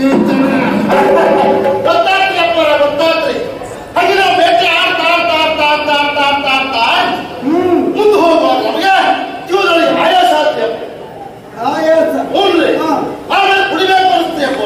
ಗೊತ್ತಾಗ್ಲಿ ಅಪ್ಪರ ಗೊತ್ತಾಗ್ಲಿ ಹಾಗೆ ನಾವು ಬೇಟೆ ಆಡ್ತಾ ಆಡ್ತಾ ಆಡ್ತಾ ಆಡ್ತಾ ಆಡ್ತಾ ಆಡ್ತಾ ಆಡ್ತಾ ಮುಂದೆ ಹೋಗುವಾಗ ನಮಗೆ ಜೀವನದಲ್ಲಿ ಆಯಾಸ ಆಗ್ತದೆ ಅಪ್ಪ. ಆಯಾಸ ಹ್ಞೂನ್ರಿ ಹಾ. ಆಮೇಲೆ ಕುಡಿಬೇಕು ಅನಿಸ್ತದೆ ಅಪ್ಪ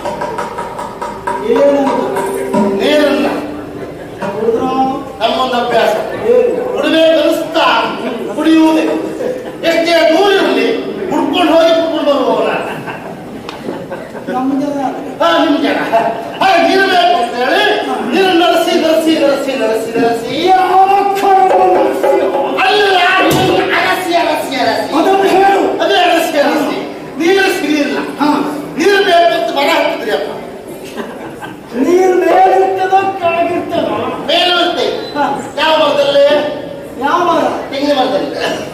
ಏನಂತ ನೀರನ್ನ ಹುಡುಗ್ರ ನಮ್ಮೊಂದು ಅಭ್ಯಾಸ ಏನು ಕುಡಿಬೇಕು ಅನಿಸ್ತಾ ಕುಡಿಯುವುದೇ ಎಷ್ಟೇ ದೂರ ಇರಲಿ ಹುಡ್ಕೊಂಡು ಹೋಗಿ ಕುಡ್ಕೊಂಡು ಬರುವವರ ನಮ್ಮ ಜನ ಹಾ ನಿಮ್ ಜನ ಹಾ ನೀರು ಬೇಕು ಅಂತ ಹೇಳಿ ನೀರು ನಡೆಸಿ ನಡೆಸಿ ನಡೆಸಿ ನಡೆಸಿ ನಡೆಸಿ ಯಾವ ಅಕ್ಷರವನ್ನು ನಡೆಸಿಯೋ? ಅಲ್ಲ ನೀರು ಅರಸಿ ಅರಸಿ ಅರಸಿ ಅದನ್ನು ಹೇಳು ಅದೇ ಅರಸಿ ಅರಸಿ ನೀರು ಸಿಗಲಿಲ್ಲ ಹಾ ನೀರು ಬೇಕು ಅಂತ ಮರ ಹಾಕಿದ್ರಿ ಅಪ್ಪ ನೀರು ಮೇಲಿರ್ತದೋ ಕೆಳಗಿರ್ತದೋ ಮೇಲೆ ಬರುತ್ತೆ ಹಾ ಯಾವ ಮರದಲ್ಲಿ ಯಾವ ಮರ ತೆಂಗಿನ ಮರದಲ್ಲಿ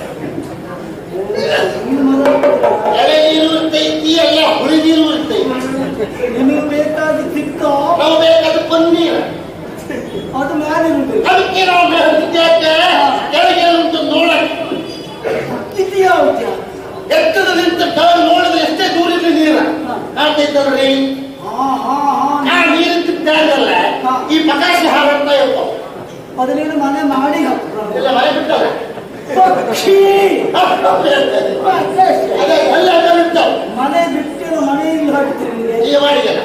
ಈ ಮರ ಎಳೆ ನೀರು ಇರ್ತೈತಿ ಎಲ್ಲ ಹುಳಿ ನೀರು ಇರ್ತೈತಿ ನಿಮಗೆ ಬೇಕಾದ ಸಿಕ್ತೋ ನಾವು ಬೇಕಾದ ಪನ್ನೀರು ಅದು ಮೇಲಿರುವುದಿಲ್ಲ ಅದಕ್ಕೆ ನಾವು ಹೇಳ್ತಿದ್ದೇವೆ ಕೆಳಗೆ ಉಂಟು ನೋಡಕ್ಕೆ ಇದೆಯಾ ವಿಚಾರ ಎತ್ತದ ನಿಂತ ಕೆಳಗೆ ನೋಡಿದ್ರೆ ಎಷ್ಟೇ ದೂರ ಇರಲಿ ನೀರ ಆಗ್ತೈತಲ್ರಿ ಹಾ ಹಾ ಆ ಹಾ ನೀರಿನ ತ್ಯಾಗಲ್ಲ ಈ ಪಕಾಶಿ ಹಾರಾಡ್ತಾ ಇರ್ತಾವ ಅದರಿಂದ ಮನೆ ಮಾಡಿ ಹಾಕ್ತಾರೆ ಎಲ್ಲ ಮನೆ ಬಿಟ್ಟಲ್ಲ ಪಕ್ಷಿ ಅದೇ ಎಲ್ಲ ಅದೇ ಬಿಡ್ತಾವ ಮನೆ ಬಿಟ್ಟಿರೋ ಮನೆಯಲ್ಲಿ ಹಾಕ್ತೀರಿ ನಿಮಗೆ ಈಗ ಮಾಡಿದಲ್ಲ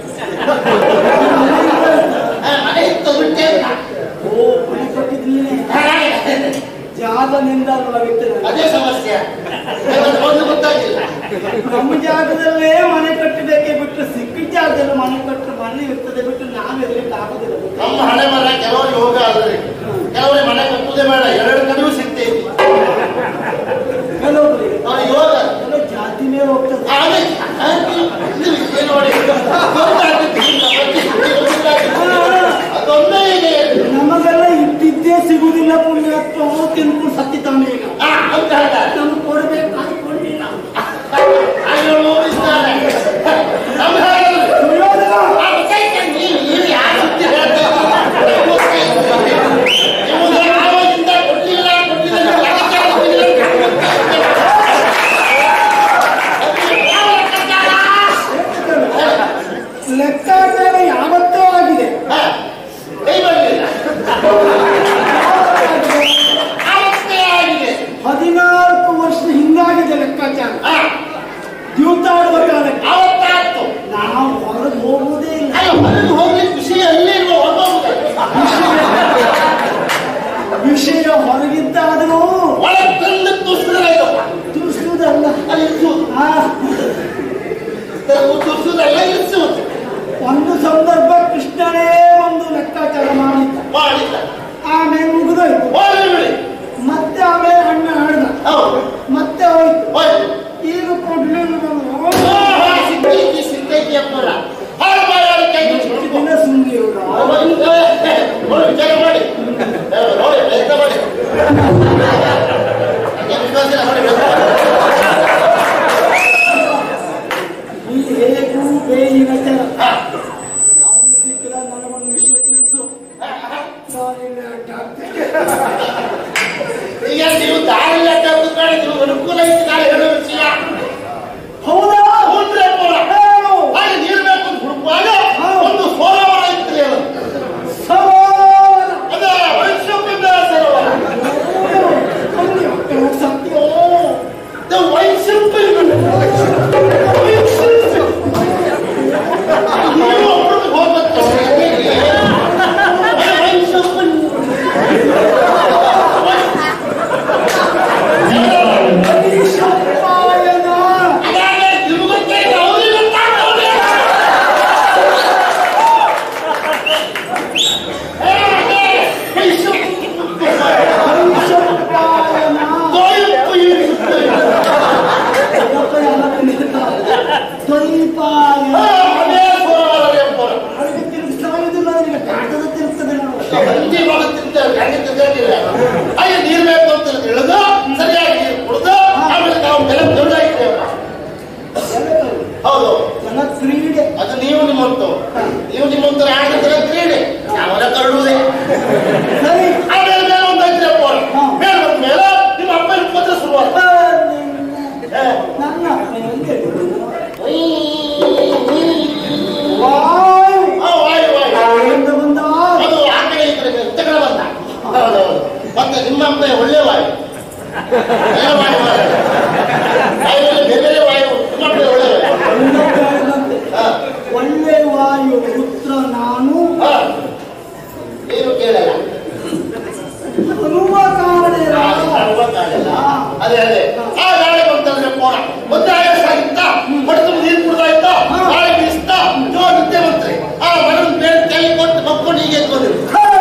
ಮನೆ ಇತ್ತು ಬಿಟ್ಟೆ ಅಂತ. ಓ ಮನೆ ಕಟ್ಟಿದ್ದೀನಿ ಹಾ, ಜಾಗದಿಂದ ಅಲ್ವಾಗಿತ್ತು ಅದೇ ಸಮಸ್ಯೆ ಇವತ್ತು ಒಂದು ಗೊತ್ತಾಗಿಲ್ಲ ನಮ್ಮ ಜಾಗದಲ್ಲೇ ಮನೆ ಕಟ್ಟಬೇಕೇ ಬಿಟ್ಟು ಸಿಕ್ಕಿದ ಜಾಗದಲ್ಲಿ ಮನೆ ಕಟ್ಟರೆ ಮನೆ ಇರ್ತದೆ ಬಿಟ್ಟು ನಾವು ಇರ್ಲಿಕ್ಕೆ ಆಗುದಿಲ್ಲ ನಮ್ಮ ಹಣೆ ಮರ ಕೆಲವರಿಗೆ ಹೋಗ ಅಲ್ರಿ ಕೆಲವರಿಗೆ ಮನೆ ಕಟ್ಟುವುದೇ ಬೇಡ ಎರಡು ಕಡೆಯೂ ಸಿಗ್ತೈತಿ ಕೆಲವೊಬ್ಬರಿಗೆ ಅವ್ರಿಗೆ ಯೋಗ ಕೆಲವು ಜಾತಿ ಮೇಲೆ ಹೋಗ್ತದೆ ಹಾಗೆ ಇದು ವಿಷಯ ನೋಡಿ ಗೊತ್ತಾಗ್ತೈತಿ, ಅದೊಂದೇ ಇದೆ ನಮಗೆಲ್ಲ ಇದ್ದಿದ್ದೇ ಸಿಗುದಿಲ್ಲ ಪುಣ್ಯಾತ್ಮ ತಿನ್ಕೊಂಡು ಸತ್ತಿತಾನೆ ಈಗ ಆ, ಅಂತ ಹೇಳ್ತಾರೆ. ನಮ್ಗೆ ಕೊಡ್ಬೇಕು ಅದು ಕೊಡ್ಲಿಲ್ಲ ಹಾಗೆ ನೋಡಿದ್ದಾರೆ. ನಮ್ಮ ಹಾಗಲ್ಲ. ದುರ್ಯೋಧನ, ಆ ವಿಷಯಕ್ಕೆ ನೀವು- ನೀವು ಯಾರು ಸುದ್ದಿ ಹೇಳ್ತಾ ಇದ್ದೀರಿ? ನಿಮಗೆ ಆವಾಗಿಂದ ಕೊಡ್ಲಿಲ್ಲ, ಕೊಡ್ಲಿಲ್ಲ, ಲೆಕ್ಕಾಚಾರ ಕೊಡ್ಲಿಲ್ಲ, ಅದು ಯಾವ ಲೆಕ್ಕಾಚಾರ? ಲೆಕ್ಕಾಚಾರ ಯಾವತ್ತೂ ಆಗಿದೆ ಹಾ, ಕೈ ಬರ್ಲಿಲ್ಲ. ಆವತ್ತೇ ಆಗಿದೆ. ಹದಿನಾಲ್ಕು ವರ್ಷ ಹಿಂದಾಗಿದೆ ಲೆಕ್ಕಾಚಾರ ಹಾ, ದ್ಯೂತಾಡುವ ಕಾಲಕ್ಕೆ ಆವತ್ತಾಯ್ತು. ನಾವು ಹೊರಗೆ ಹೋಗುವುದೇ ಇಲ್ಲ ಅಯ್ಯೋ, ಹೊರಗೆ ಹೋಗ್ಲಿಕ್ಕೆ ವಿಷಯ ಅಲ್ಲೇ ಇಲ್ವೋ, ಹೊರಗೋಗ್ಬೇಕು. ವಿಷಯ ಹೊರಗಿದ್ದಾದರೂ ಒಳಗೆ ತಂದು ತೋರಿಸಿದ್ರೆ ಇದು. ತಿಳಿಸುವುದಲ್ಲ ಅಲ್ಲಿ ಇರಿಸುವುದು. ಆ, ತೋರಿಸುವುದಲ್ಲ ಇರಿಸುವುದು. ಒಂದು ಸಂದರ್ಭ ಕೃಷ್ಣನೇ ಒಂದು ಲೆಕ್ಕಾಚಾರ ಮಾಡಿದ್ದ ಮಾಡಿಲ್ಲ. ಆಮೇಲೆ ಮುಗಿದೋಯ್ತು ಹೋಗ್ಲಿ ಬಿಡಿ. ಮತ್ತೆ ಆಮೇಲೆ ಅಣ್ಣ ಆಡ್ದ ಹೌದು. ಮತ್ತೆ ಹೋಯ್ತು ಹೋಯ್ತು. ಈಗ ಕೊಡ್ಲಿಲ್ಲ ಓ, ಹಾ, ಸಿಕ್ಕೈತಿ, ಸಿಕ್ಕೈತಿ ಅಪ್ಪರ. ಹಾಳು ಬಾಯಾರು ಕೈ ಮುಚ್ಚಿಕೊಂಡು ದಿನ ಸುಮ್ಮನಿರುವುದ ನೋಡಿ ವಿಚಾರ ಮಾಡಿ ನೋಡಿ ಪ್ರಯತ್ನ ಮಾಡಿ ಏನ್ ವಿಶ್ವಾಸ ಇಲ್ಲ, ನೋಡಿ ಪ್ರಯತ್ನ ಮಾಡಿ. ಇಲ್ಲಿ ಹೇಗೂ ಬೇಯಿನ ಜನ ಹಾ. ಅವನು ಸಿಕ್ಕಿದ ನನಗೊಂದು ವಿಷಯ ತಿಳಿಸು ನಾನಿಲ್ಲಿ ಅಡ್ಡಾಡ್ತೇನೆ. ಈಗ ನೀವು ದಾರಿ ಲೆಕ್ಕ ಕೂತ್ಕೊಂಡು ನೀವು ಅನುಕೂಲ ಐತಿ ನಾಳೆ ಹೇಳೋ ವಿಷಯ ಹೌದಾ ಹೌದ್ರಿ ಅಪ್ಪರ. ಹೇಳು. ಹಾಗೆ ನೀರು ಬೇಕು ಅಂತ ಹುಡುಕುವಾಗ ಒಂದು ಸರೋವರ ಇತ್ತು ಅದು ಸವಾಲ. ಅದೇ ವೈಶ್ವಪಿಂದ ಸರೋವರ ಅಲ್ಲಿ ಹೋಗ್ತೇವೆ, ಸತ್ಯೋ. The ವೈಶ್ವಪಿಂದ ನೀವು ಒಬ್ರಿಗೆ ಹೋಗ್ಬೇಕು ವೈಶ್ವಪಿಂದ ಈಶಪ್ಪಾಯನ. ಅದಾದ್ರೆ ತಿರುಗುತ್ತೆ ಅವ್ರಿಗೆ ಗೊತ್ತಾಗ್ತದೆ. ಏ, ಅದೇ ವೈಶ್ವಪಿಂದ. ಈಶಪ್ಪಾಯನ. ಕೊಯ್ಪು ಇರುತ್ತೆ. ಯಪ್ಪ ಎಲ್ಲ ಬಂದಿರ್ತಾರೆ. ದ್ವೈಪಾಯನ. ಆ, ಅದೇ ಸರೋವರ ಎಂಬರು. ಅದಕ್ಕೆ ತಿರುಗಿಸ್ತಾಯಿದ್ದಿಲ್ಲ, ನಿನಗೆ ಕಾಟದ ತಿರುಗ್ತದೆ ನೋಡು. ಗಂಜಿ ಮಾಡುತ್ತಿದ್ದ ಗಂಜಿ ತಿಂದಿಲ್ಲ ಹಾಗೆ ನೀರು ಬೇಕು ಅಂತ ತಿಳಿದು ಸರಿಯಾಗಿ ನೀರು ಕುಡಿದು ಆಮೇಲೆ ನಾವು ಬೆಲೆ ದೊಡ್ಡಾಗಿದ್ದೇವೆ ಎಲ್ಲರೂ ಹೌದು ಜನ ಕ್ರೀಡೆ ಅದು ನೀವು ನಿಮ್ಮಂತು ನೀವು ನಿಮ್ಮಂತರ ಆಡಿದ್ರೆ ಕ್ರೀಡೆ ನಾವೆಲ್ಲ ಕರಡುವುದೇ ಸರಿ ಆಮೇಲೆ ಮೇಲೆ ಒಂದು ಐದು ಅಪ್ಪ ಮೇಲೆ ಬಂದ ಮೇಲೆ ನಿಮ್ಮ ಅಪ್ಪನ ಪತ್ರ ಶುರುವಾದ ಆ, ನಿನ್ನ- ನನ್ನ ಅಪ್ಪನಲ್ಲಿ ಇರುವುದು. ನಾನು ಹಾ. ಏನು ಕೇಳಲ್ಲ ಹನುಮ ಕಾಣೆಯ ಅದೇ ಅದೇ ಆ ಗಾಳಿ ಬಂತಂದ್ರೆ ಪೋಣ ಮತ್ತೆ ಆಯಾಸ ಆಗಿತ್ತ ಹೊಡೆದು ನೀರು ಕುಡ್ದಾಯ್ತಾ ಗಾಳಿ ಬೀಸ್ತಾ ಜೋರ್ ನಿದ್ದೆ ಬಂತ್ರಿ ಆ ಮರನ್ ಬೇರೆ ಕೈ ಕೊಟ್ಟು ಮಕ್ಕೊಂಡು ಹೀಗೆ ಎತ್ಕೊಂಡಿರು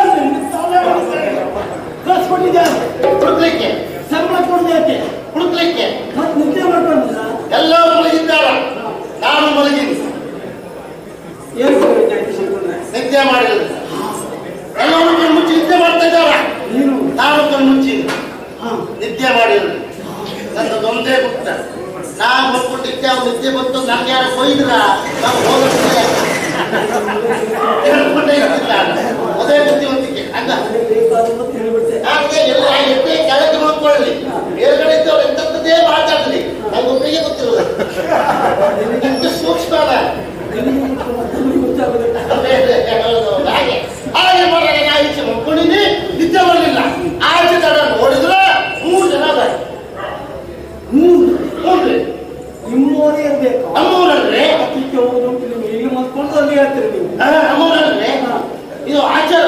ಕಳ್ಸ್ಕೊಟ್ಟಿದ್ದಾರೆ ಹುಡುಕ್ಲಿಕ್ಕೆ ಸಂಬಳ ಕೊಡ್ಬೇಕು ಹುಡುಕ್ಲಿಕ್ಕೆ ಮತ್ತೆ ನಿದ್ದೆ ಮಾಡ್ಕೊಂಡಿಲ್ಲ ಎಲ್ಲರೂ ಮಲಗಿದ್ದಾರ ನಾನು ಮಲಗಿನಿ ಏನು ಕೇಳಿದ್ದಾಯ್ತು ಶಿವಕುಮಾರ? ನಿದ್ದೆ ಮಾಡಿದ್ರು ಎಲ್ಲರೂ ಕಣ್ಣು ಮುಚ್ಚಿ ನಿದ್ದೆ ಮಾಡ್ತಾ ಇದ್ದಾರ ನೀನು ನಾನು ಕಣ್ಣು ಮುಚ್ಚಿ ಹಾ ನಿದ್ದೆ ಮಾಡಿದ್ರು ನನ್ನದೊಂದೇ ಗುಪ್ತ ನಾನು ಮಲ್ಕೊಂಡಿದ್ದೆ ಅವ್ನು ನಿದ್ದೆ ಬಂತು ನನ್ಗೆ ಯಾರು ಕೊಯ್ದ್ರ ನಾವು ಹೋಗುತ್ತೆ ಹೇಳ್ಕೊಂಡೇ ಇರ್ತಿಲ್ಲ ಅದೇ ಬುದ್ಧಿವಂತಿಕೆ ಹಂಗ ಬೇಕಾದನ್ನು ತಿಳಿಬಿಟ್ಟೆ ಹಾಗೆ ಎಲ್ಲ ಎತ್ತೆ ಕೆಳಗೆ ನೋಡ್ಕೊಳ್ಳಿ ಮೇಲ್ಗಡೆ ಇದ್ದವ್ರು ಎಂತದ್ದೇ ಮಾತಾಡಲಿ ನಂಗೊಬ್ಬರಿಗೆ ಗೊತ್ತಿರೋದು ಎಷ್ಟು ಸೂಕ್ಷ್ಮ ಅಲ್ಲ ಗೊತ್ತಾಗುತ್ತೆ ಅದೇ ಅದೇ ಹೌದು, ಹಾಗೆ ಹಾಗೆ ಮಾಡಿದಾಗ ನಾ ಈಚೆ ಮಲ್ಕೊಂಡಿನಿ ನಿದ್ದೆ ಬರಲಿಲ್ಲ ಆಚೆ ತಡ ನೋಡಿದ್ರೆ ಮೂರು ಜನ ಅದ ಮೂರು ನೋಡ್ರಿ ನಿಮ್ಮೋರೇ ಇರ್ಬೇಕು ನಮ್ಮೂರಲ್ರಿ ಅದಕ್ಕೆ ಹೋಗೋದು ಅಂತ ನೀವು ಇಲ್ಲಿ ಮಲ್ಕೊಂಡು ಅಲ್ಲಿ ಹೇಳ್ತೀರಿ ನೀವು ಆ, ನಮ್ಮೂರಲ್ರಿ ಇದು ಆಚಾರ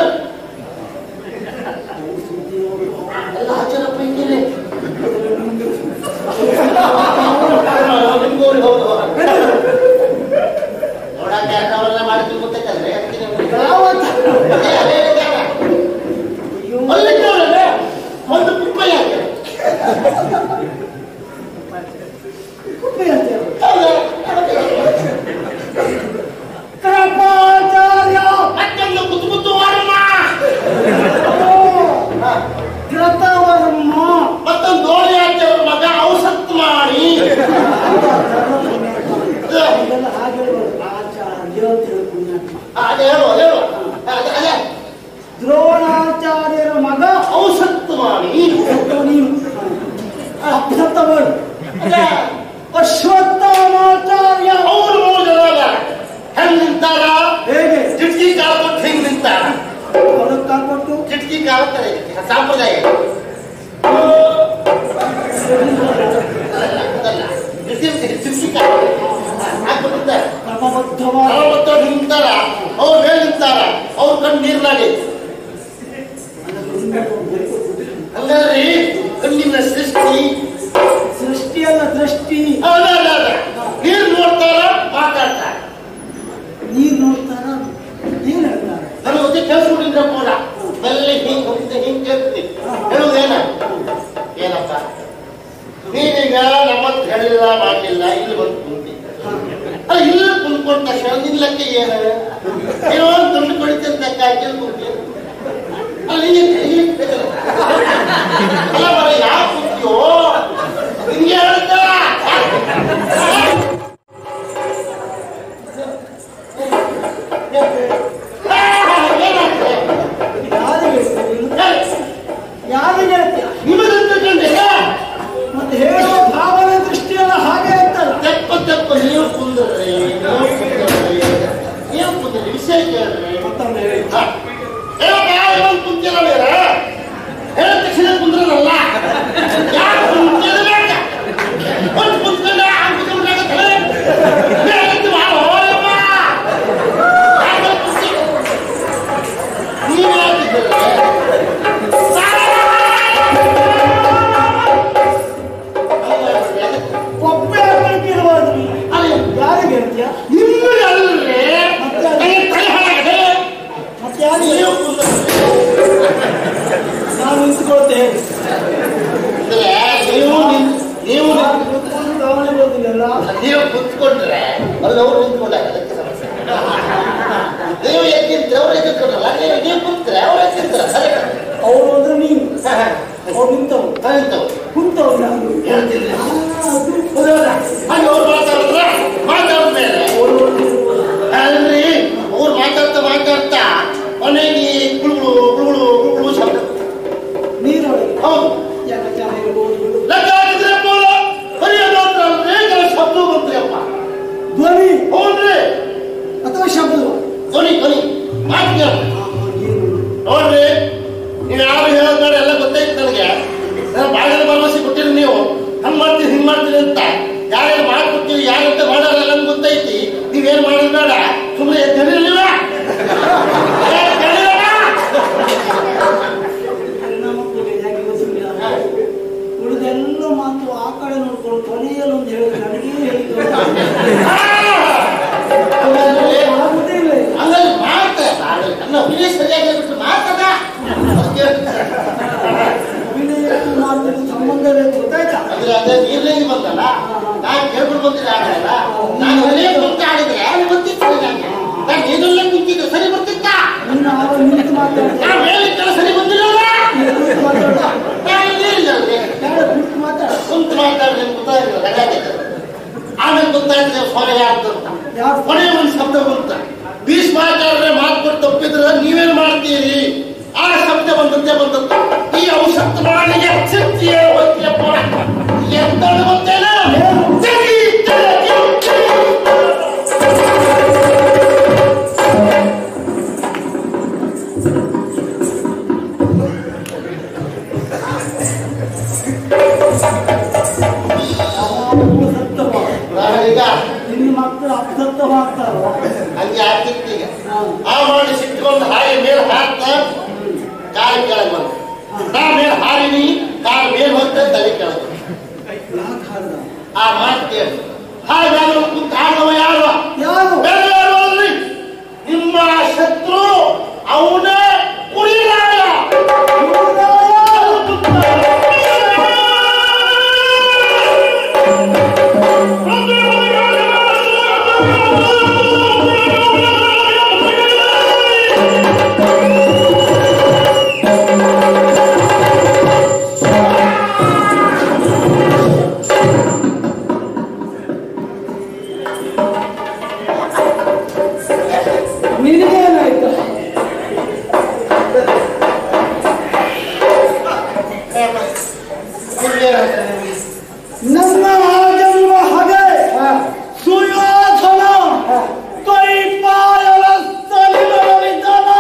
ಎಲ್ಲ ಆಚಾರ ಪೈಕಿನೇ ನಿಮ್ಗೂ ಊರಿಗೆ ಹೌದು ನೋಡಕ್ಕೆ ಅವರೆಲ್ಲ ಮಾಡಿದ್ರು ಗೊತ್ತಾಯ್ತಲ್ರಿ ಅದಕ್ಕೆ ನಿಮ್ಗೆ ಯಾವ ಆಚಾರ? ಅದೇ, ಅದೇ, ಅದೇ, ಅದೇ. ಅಯ್ಯೋ, ಮಲ್ಲಿಕವ್ರಲ್ಲೇ ಒಂದು ಕುಪ್ಪಯ್ಯ ಹಾಕ್ಯಾರ. ಕುಪ್ಪೆ ಅಂತ ಹೇಳು. ಹೌದಾ? ಕೃಪಾಚಾರ್ಯ ಮತ್ತೊಂದು ಕುತ್ತು ಕುತ್ತು ವಾರಮ್ಮ. ಹಾ. ಕೃತವರ್ಮ ಮತ್ತೊಂದು ದೋಣಿ ಹಾಕ್ಯವ್ರ ಮಗ ಔಸತ್ ಮಾಡಿ ಇದೆಲ್ಲ ಹಾಗೆ ಹೇಳೋದು. ಆಚಾರ್ಯ ಅಂತ ಹೇಳಿ ಪುಣ್ಯಾತ್ಮ ಅದೇ ಹೇಳು ಹೇಳು ಅದೇ ಅದೇ ದ್ರೋಣಾಚಾರ್ಯರ ಮಗ ಔಸತ್ ಮಾಡಿ ಸತ್ತವ ನೀನು ಅಪ್ಸತ್ತವಳು ಅದೇ ಅಶ್ವತ್ಥಾಮಾಚಾರ್ಯ ಅವ್ರು ಮೂರು ಜನ ಅದಾರ. ಹೆಂಗ್ ನಿಂತಾರ ಹೇಗೆ ಕಿಟಕಿ ಕಾಲ ಕೊಟ್ಟು ಹೆಂಗ್ ನಿಂತಾರ ಅವಳಕ್ಕೆ ಕಾಲ್ಕೊಟ್ಟು ಕಿಟಕಿ ಕಾಲ ತರ ಇದೆ. ಸಂಪ್ರದಾಯ ಅದಲ್ಲ. ಕಿಟಕಿ ಕಿಟಕಿ ಕಾಲ ಹಾಕ್ಬಿಟ್ಟಿದ್ದಾರೆ ಕ್ರಮಬದ್ಧವಾದ ಅರವತ್ತು ನಿಂತಾರ ಅವ್ರ ಮೇಲೆ ನಿಂತಾರ ಅವ್ರ ಕಣ್ಣು ನೀರ್ನಾಗೆ ಹಂಗಾದ್ರಿ ಕಣ್ಣಿನ ಸೃಷ್ಟಿ ಸೃಷ್ಟಿಯಲ್ಲ ದೃಷ್ಟಿ ಅದ ಅದ ಅದ ನೀರ್ ನೋಡ್ತಾರ ಮಾತಾಡ್ತಾರ ನೀರ್ ನೋಡ್ತಾರ ಏನ್ ಹೇಳ್ತಾರ ನನ್ನ ಜೊತೆ ಕೇಳಿಸ್ಬಿಟ್ಟಿದ್ರ ಪೂರ ಮೆಲ್ಲ ಹಿಂಗ್ ಹೋಗ್ತಿದ್ದೆ ಹಿಂಗ್ ಕೇಳ್ತೀನಿ ಹೇಳುದೇನ ಏನಪ್ಪ ನೀನೀಗ ನಮ್ಮತ್ ಹೇಳಿಲ್ಲ ಮಾಡಿಲ್ಲ ಇಲ್ಲಿ ಬಂದು ಕುಂತಿ ಅಲ್ಲ ಇಲ್ಲ ಕುಂತ್ಕೊಂಡ ತಕ್ಷಣ ನಿನ್ ಲೆಕ್ಕ ಏನ ಏನೋ ಒಂದು ದುಡ್ಡು ಕೊಡಿತೀನಿ ಲೆಕ್ಕ ಹಾಕಿ ಕುಂತಿ ಅಲ್ಲ ಹಿಂಗೆ ಹಿಂಗೆ ಅಲ್ಲ ಬರ ಯಾಕೆ ಕುಂತಿಯೋ ಹಿಂಗೆ ಹೇಳ್ತಾ ಯಾರಿಗೆ ಹೇಳ್ತೀಯ ನೀನು? ಯಾರಿಗೆ ಹೇಳ್ತೀಯ ನಿಮಗಂತ ಕಂಡಿಲ್ಲ ಮತ್ತೆ ಹೇಳೋ ಭಾವನೆ ದೃಷ್ಟಿಯಲ್ಲ ಹಾಗೆ ಇರ್ತಲ್ಲ ತೆಪ್ಪ ತೆಪ್ಪ ನೀವು ಕುಂದ್ರಿ ನೀವು ಕುಂದ್ರಿ ನೀವು ಕುಂದ್ರಿ ವಿಷಯ ಕೇಳ್ರಿ ಮತ್ತೊಮ್ಮೆ ಹೇಳಿ ಹ. ಹೇಳಪ್ಪ ಇನ್ನೊಂದು ಕುಂತಿಲ್ಲ ಬೇರ ಹೇಳ ತಕ್ಷಣ ಕುಂದ್ರಲ್ಲ ಯಾಕೆ ಕುಂತಿರ್ಬೇಕ ಒಂದು ಕುಂತ್ಕೊಂಡ ಆ ಕುತ್ಕೊಂಡಾಗತ್ತಲ್ಲ ಬೇಕಿತ್ತು ಬಾ ಹೋಯಪ್ಪ ಯಾಕೆ ಕುಂತಿ ನೀವು ಯಾಕಿದ್ದೀರಿ ಒಬ್ಬೆ ಹಾಕಲಿಕ್ಕೆ ಇರಬಾರ್ದು ನೀನು. ಅಲ್ಲಿ ಯಾರಿಗೆ ಹೇಳ್ತೀಯ ನಿಮ್ಮಲ್ಲಿ ಅಲ್ರಿ ನನಗೆ ತಲೆ ಹಾಳಾಗಿದೆ. ಮತ್ತೆ ಯಾರಿಗೆ ನೀವು ಕುಂದ್ರಿ. ನಾನು ನಿಂತ್ಕೊಳ್ತೇನೆ ಅಂದ್ರೆ ನೀವು ನಿನ್- ನೀವು ನಿನ್- ಕೂತ್ಕೊಂಡು ಗಮನ ಬರೋದಿಲ್ಲ ನೀವು ಕುತ್ಕೊಂಡ್ರೆ ಅಲ್ಲಿ ಅವ್ರು ನಿಂತ್ಕೊಂಡಾಗ ಅದಕ್ಕೆ ಸಮಸ್ಯೆ ನೀವು ಎದ್ದಿದ್ರೆ ಅವ್ರು ಎದ್ದಿದ್ರಲ್ಲ ನೀವು ನೀವು ಕುಂತ್ರೆ ಅವ್ರು ಎದ್ದಿದ್ರ ಸರಿ ಅವರು ಅಂದ್ರೆ ನೀನು ಅವ್ರು ನಿಂತವ್ರು ನಿಂತವು ಕುಂತವ್ರು ನಾನು ಹೇಳ್ತಿದ್ರಿ ಆ, ಅದು ಹೌದೌದಾ? ಹಾಗೆ ಅವ್ರು ಮಾತಾಡಿದ್ರೆ ಮಾತಾಡಿದ್ಮೇಲೆ ಅವರು ಅಲ್ರಿ ಅವ್ರು ಮಾತಾಡ್ತಾ ಮಾತಾಡ್ತಾ ಕೊನೆಗೆ ಗುಳುಗುಳು ಗುಳುಗುಳು ಗುಳುಗುಳು ಶಬ್ದ ನೀರೊಳಗೆ ಹೌದು ಯಾಕೆ ಇರ್ಬೋದು ಲೆಕ್ಕ ಹಾಕಿದ್ರೆ ಪೋಲ ಬರೆಯೋದು ಅಂತ ಅಲ್ರಿ ಕೆಲವು ಶಬ್ದ ಬಂತ್ರಿ ಅಪ್ಪ ಧ್ವನಿ ಹೌದ್ರಿ ಅಥವಾ ಶಬ್ದ ಧ್ವನಿ ಧ್ವನಿ ಮಾತು ಕೇಳ್ರಿ. ನೋಡ್ರಿ ನೀವು ಯಾರು ಹೇಳೋದ್ ಬೇಡ ಎಲ್ಲ ಗೊತ್ತೈತಿ ನನಗೆ ನಾನು ಬಾಗಿಲು ಭರವಸೆ ಕೊಟ್ಟಿರಿ ನೀವು ಹಂಗ್ ಮಾಡ್ತೀರಿ ಹಿಂಗ್ ಮಾಡ್ತೀರಿ ಅಂತ ಯಾರ್ಯಾರು ಮಾಡ್ಕೊಡ್ತೀವಿ ಯಾರಂತ ಮಾಡಲ್ಲ ನಮ್ಗೆ ಗೊತ್ತೈತಿ ನೀವೇನ್ ಮಾಡೋದು ಬೇಡ ಸುಮ್ಮನೆ ಎದ್ದಿರಿ ನೀವ ಬಂದದ್ದು ಈ ಔಷಧ ಮಾಡಿಗೆ ಶಕ್ತಿಯೇ ಹೋಗ್ತಿಯಪ್ಪ ಎಂತಳು ಗೊತ್ತೇನ ಜಗಿ, ಜಗಿ, ಜಗಿ. ಯಾವಾಗಲೂ ಸತ್ತವ ನಾನೀಗ ನಿನ್ನ ಮಕ್ಕಳು ಅಪಸತ್ತವಾಗ್ತಾರ ಹಂಗೆ ಆಗ್ತಿತ್ತು ಈಗ ಆ ಮಾಡಿ ಸಿಟ್ಕೊಂಡು ಹಾಗೆ ಮೇಲೆ ಹಾಕ್ತಾ ಕಾಲು ಕೆಳಗೆ ಬಂದ ನಾ ಮೇಲೆ ಹಾರಿನಿ ಕಾಲು ಮೇಲೆ ಹೋಗ್ತಾ ತಲೆ ಕೆಳಗೆ ಬಂತು. ಆ ಮಾತು ಕೇಳಿ ಹಾಗಾದ್ರೆ ಕುಂತ ಹಾಡುವ ಯಾರು ಯಾರು ಬೇರೆ ಯಾರು ಅಲ್ರಿ ನಿಮ್ಮ ಶತ್ರು ಅವನೇ ಕುಡಿಲಾಯ ನಿನಗೇನಾಯ್ತು ನನ್ನ ರಾಜರುವ ಹಾಗೆ ಸುಯೋಧನ ಕೈಪಾಯಲಸ್ತಲಿರಲಿದ್ದನ.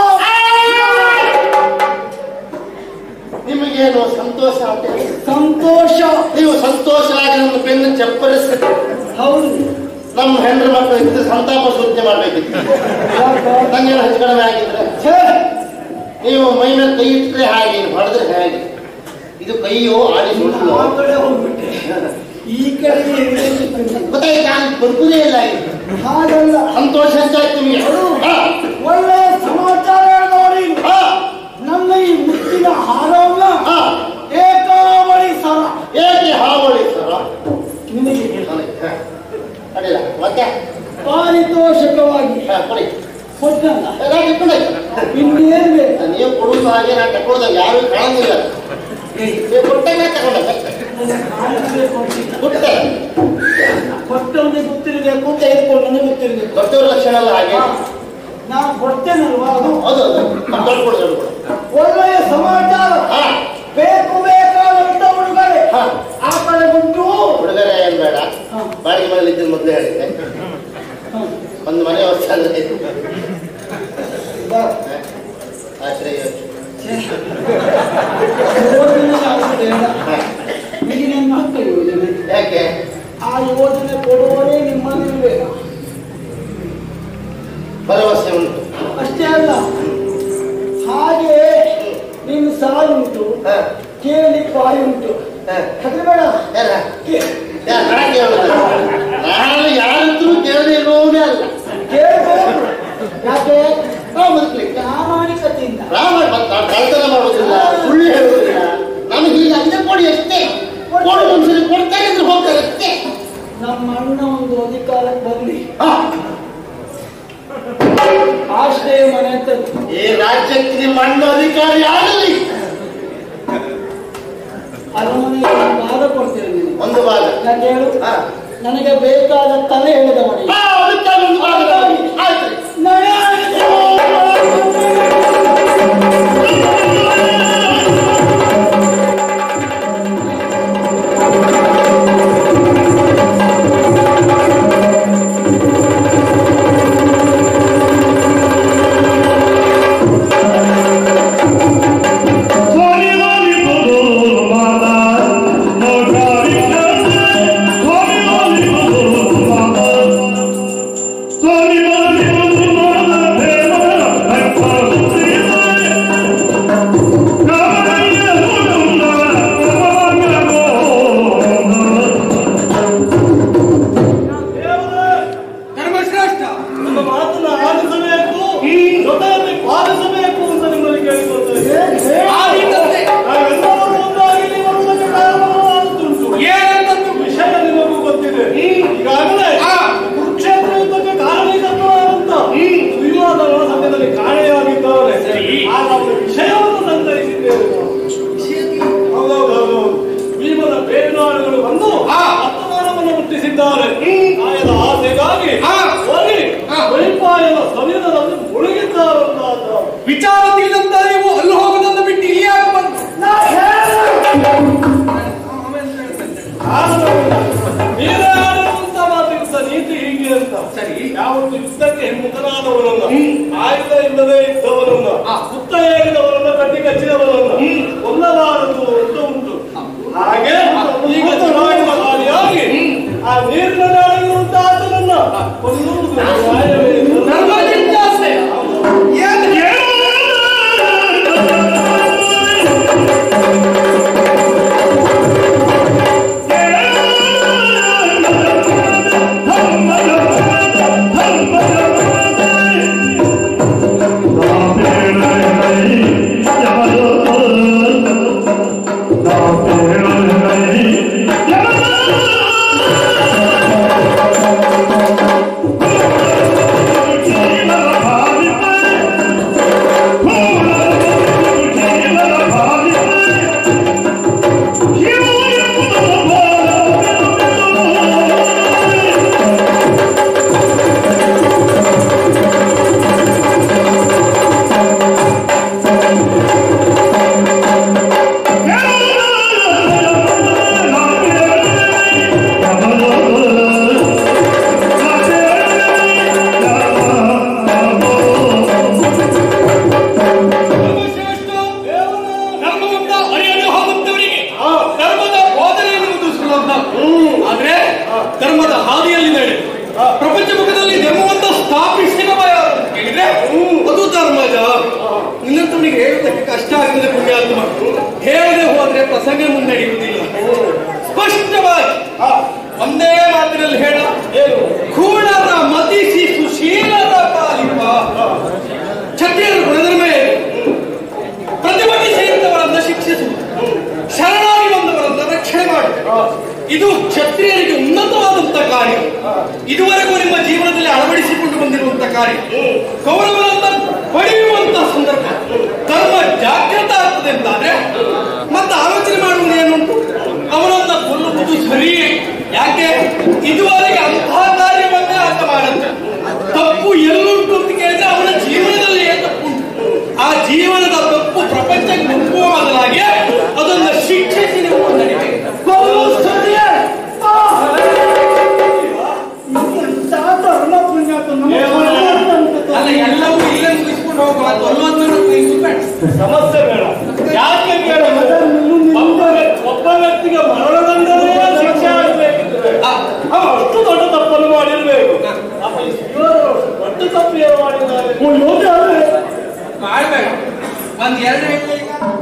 ನಿಮಗೇನು ಸಂತೋಷ ಆಗ್ತದೆ ಸಂತೋಷ ನೀವು ಸಂತೋಷವಾಗಿ ನಮ್ಮ ಬೆನ್ನು ಚಪ್ಪರಿಸಿ ಹೌದು ನಮ್ಮ ಹೆಂಡ್ರ ಮಕ್ಕಳು ಇದ್ದು ಸಂತಾಪ ಸೂಚನೆ ಮಾಡ್ಬೇಕಿತ್ತು ನಂಗೇನು ಹೆಚ್ಚು ಕಡಿಮೆ ಆಗಿದ್ರೆ ಛೇ, ನೀವು ಮೈ ಮೇಲೆ ಕೈ ಇಟ್ಟರೆ ಹಾಗೆ ಹೊಡೆದ್ರೆ ಹೇಗೆ ಇದು ಕೈಯೋ ಆಡಿ ಆ ಸುಳ್ಳು ಕಡೆ ಹೋಗ್ಬಿಟ್ಟೆ ಈ ಕಡೆ ಇಳಿದಿದ್ದೀನಿ. ಗೊತ್ತಾಯ್ತಾ ಬದುಕುದೇ ಇಲ್ಲ ಈಗ ಹಾಗಲ್ಲ ಸಂತೋಷ ಹೆಚ್ಚಾಯ್ತು ನಿಮಗೆ ಹಾ, ಒಳ್ಳೆ ಸಮಾಚಾರ ನೋಡಿ ಹಾ, ನನ್ನ ಈ ಮುತ್ತಿನ ಹಾರವನ್ನ ಹಾ. ಏಕಾವಳಿ ಸರ ಏಕೆ ಹಾವಳಿ ಸರ ನಿನಗೆ ನನಗೆ, ಹಾ. ಅಡ್ಡಿಲ್ಲ ಮತ್ತೆ ಪಾರಿತೋಷಕವಾಗಿ ಹಾ, ಕೊಡಿ ಕೊಟ್ಟಲ್ಲ ಎಲ್ಲ ಇಟ್ಕೊಂಡಾಯ್ತು. ಇನ್ನೇನ್ ಬೇಕು ನೀವು ಕೊಡುವುದು ಹಾಗೆ ನಾನು ತಗೊಳ್ದಾಗ ಯಾರು ಕಾಣಂಗಿಲ್ಲ ನೀವು ಕೊಟ್ಟಾಗ ತಗೊಂಡ ಕಾಣಿಸ್ಲೇ ಕೊಟ್ಟಿಲ್ಲ. ಕೊಟ್ಟೆ ಕೊಟ್ಟವನಿಗೆ ಗೊತ್ತಿರಬೇಕು ತೆಗೆದುಕೊಂಡವನಿಗೆ ಗೊತ್ತಿರಬೇಕು ದೊಡ್ಡವ್ರ ಲಕ್ಷಣ ಎಲ್ಲ ಹಾಗೆ ನಾನು ಕೊಡ್ತೇನಲ್ವಾ ಅದು ಹೌದು ಹೌದು ದೊಡ್ಡ ಕೊಡು ದೊಡ್ಡ ಕೊಡು ಒಳ್ಳೆಯ ಸಮಾಚಾರ ಹಾ ಬೇಕು ಬೇಕಾದಂತ ಹುಡುಗರೆ ಹಾ. ಆ ಕಡೆ ಉಂಟು ಹುಡುಗರ ಏನ್ ಬೇಡ ಹಾ. ಬಾಡಿಗೆ ಮನೇಲಿ ಇದ್ದ ಮೊದಲೇ ಹೇಳಿದ್ದೆ ಹಾ. ಒಂದು ಮನೆ ವರ್ಷ ಅಂದ್ರೆ ಇದಾ? ಆಶ್ರಯ ಛೇ. ಯೋಜನೆ ಯಾವುದು ಬೇಡ ಹಾ. ಈಗಿನ ಮಕ್ಕ ಯೋಜನೆ ಯಾಕೆ ಆ ಯೋಜನೆ ಕೊಡುವವರೇ ನಿಮ್ಮಲ್ಲಿರುವೆ ಭರವಸೆ ಉಂಟು ಅಷ್ಟೇ ಅಲ್ಲ ಹಾಗೆ ನಿನ್ನ ಸಾಲುಂಟು ಹಾ. ಕೇಳಿ ಬಾಯಿ ಉಂಟು ಹಾ. ಹೆದರಬೇಡ ಯಾರ? ಕೇ- ಯಾರ? ನಾನು ಕೇಳುದು. ನಾನು ಯಾರತ್ರ ಕೇಳದೆ ಇರುವವನೇ ಅಲ್ಲ ಕೇಳ್ಬೇಕು ಯಾಕೆ ನಾವು ಬದುಕಲಿಕ್ಕೆ ಪ್ರಾಮಾಣಿಕತೆಯಿಂದ ರಾಮ ಮತ್ತ್ ನಾವು ಕಳ್ತನ ಮಾಡುವುದಿಲ್ಲ ಸುಳ್ಳು ಹೇಳುವುದಿಲ್ಲ ನಮಗೆ ಈಗ ಅಂದೆ ಕೊಡಿ ಅಷ್ಟೇ ಕೊಡು ಮನುಷ್ಯರಿಗೆ ಕೊಡ್ತಾರೆ ಅಂದ್ರೆ ಹೋಗ್ತಾರೆ ಅಷ್ಟೇ ನಮ್ಮ ಅಣ್ಣ ಒಂದು ಅಧಿಕಾರಕ್ಕೆ ಬರಲಿ ಹಾ. ಆಶ್ರಯ ಮನೆ ಅಂತ ಈ ರಾಜ್ಯಕ್ಕೆ ನಿಮ್ಮ ಅಣ್ಣ ಅಧಿಕಾರಿ ಆಗಲಿ ಅರಮನೆಗೆ ಒಂದು ಭಾಗ ಕೊಡ್ತೇನೆ ನಿನಗೆ ಒಂದು ಭಾಗ ಯಾಕೆ ಹೇಳು ಹಾ. ನನಗೆ ಬೇಕಾದ ತಲೆ ಹೇಳಿದ ಮನೆ ಹಾ, ಅದಕ್ಕಾಗಿ ಒಂದು ಭಾಗ ತಗೊಳ್ಳಿ. ಆಯ್ತು Mama, ಚಕ್ರವರ್ತಿ ಮುಖನಾದವನನ್ನ ಆಯುಧ ಇಲ್ಲದೆ ಇದ್ದವನನ್ನ ಸುತ್ತ ಏರಿದವನನ್ನ ಕಟ್ಟಿ ಕಚ್ಚಿದವನನ್ನ ಕೊಲ್ಲಬಾರದು ಅಂತ ಉಂಟು ಹಾಗೆ ಈಗ ಚುನಾವಣೆ ಹಾದಿಯಾಗಿ ಆ ನೀರಿನ ನಾಡಿರುವಂತ ಆತನನ್ನ ಕೊಲ್ಲುವುದು ನ್ಯಾಯವೇ ಇಲ್ಲ. ಧರ್ಮ ಜಿಜ್ಞಾಸೆ ಏನು ಧರ್ಮಶ್ರೇಷ್ಠ ಧರ್ಮವಂತ ಅರಿಯಲು ಹೋಗುತ್ತವರಿಗೆ ಧರ್ಮದ ಬೋಧನೆ ಎನ್ನುವುದು ಸುಲಭ ಆದ್ರೆ ಧರ್ಮದ ಹಾದಿಯಲ್ಲಿ ನಡೆ ಪ್ರಪಂಚ ಮುಖದಲ್ಲಿ ಧರ್ಮವಂತ ಸ್ಥಾಪಿಸಿದ ಹೇಳಿದ್ರೆ ಅದು ಧರ್ಮಜ ನಿನ್ನಂತವನಿಗೆ ಹೇಳುವುದಕ್ಕೆ ಕಷ್ಟ ಆಗ್ತದೆ ಪುಣ್ಯಾತ್ಮ ಹೇಳದೆ ಹೋದ್ರೆ ಪ್ರಸಂಗ ಮುನ್ನಡೆಯುವುದಿಲ್ಲ ಸ್ಪಷ್ಟವಾಗಿ ಒಂದೇ ಮಾತಿನಲ್ಲಿ ಹೇಳ ಏನು ಕೂಡರ ಮತಿಸಿ ಸುಶೀಲದ ಪಾಲಿಪ ಕ್ಷತ್ರಿಯರ ಗುಣಧರ್ಮ ಏನು ಪ್ರತಿಭಟಿಸಿದಂತವರನ್ನ ಶಿಕ್ಷಿಸುವುದು ಶರಣಾಗಿ ಬಂದವರನ್ನ ರಕ್ಷಣೆ ಮಾಡುವುದು ಇದು ಕ್ಷತ್ರಿಯರಿಗೆ ಉನ್ನತವಾದಂತ ಕಾರ್ಯ ಇದುವರೆಗೂ ನಿಮ್ಮ ಜೀವನದಲ್ಲಿ ಅಳವಡಿಸಿಕೊಂಡು ಬಂದಿರುವಂತ ಕಾರ್ಯ ಕೌರವರನ್ನ ಪಡೆಯುವಂತ ಸಂದರ್ಭ ಧರ್ಮ ಜಾಗೃತ ಆಗ್ತದೆ ಅಂತಾದ್ರೆ ಮತ್ತೆ ಆಲೋಚನೆ ಮಾಡುವುದು ಏನುಂಟು ಅವರನ್ನ ಕೊಲ್ಲುವುದು ಸರಿಯೇ ಯಾಕೆ ಇದುವರೆಗೆ ಅಂತಹ ಕಾರ್ಯವನ್ನೇ ಆತ ಮಾಡುತ್ತೆ ತಪ್ಪು ಎಲ್ಲುಂಟು ಅಂತ ಕೇಳಿದ್ರೆ ಅವನ ಜೀವನದಲ್ಲಿ ಏನು ತಪ್ಪು ಉಂಟು? ಆ ಜೀವನದ ತಪ್ಪು ಪ್ರಪಂಚಕ್ಕೆ ಮುಟ್ಟುವ ಮೊದಲಾಗಿ ಅದನ್ನು ಶಿಕ್ಷಿಸಿ ನೀವು ಮುನ್ನಡೆಯಬೇಕು. ಕೊಲ್ಲುವುದು ಸರಿಯೇ? ಆ! ಎಂಥ ಧರ್ಮ ಪುಣ್ಯಾತ್ಮ ನಮ್ಮ ಭಗವಂತ ಅಲ್ಲ ಎಲ್ಲವೂ ಇಲ್ಲೇ ಮುಗಿಸ್ಕೊಂಡು ಹೋಗುವ ಕೊಲ್ಲುವಂತ ಬೇಡ ಸಮಸ್ಯೆ ಬೇಡ ಯಾಕೆ ಕೇಳಿದ್ರೆ ಒಬ್ಬ ವ್ಯಕ್ತಿ- ಒಬ್ಬ ವ್ಯಕ್ತಿಗೆ ಮರಣದಂಡನೆ ಶಿಕ್ಷೆ ಆಗಬೇಕಿದ್ರೆ ಅವ ಅಷ್ಟು ದೊಡ್ಡ ತಪ್ಪನ್ನು ಮಾಡಿರ್ಬೇಕು ಅಪ್ಪ ಇವರು ದೊಡ್ಡ ತಪ್ಪು ಏನು ಮಾಡಿದ್ದಾರೆ ಓ, ಯೋಗ ಅಲ್ವೇ? ಮಾಡ್ಬೇಡ ಒಂದ್ ಎರಡು ಹೇಳಿ ಈಗ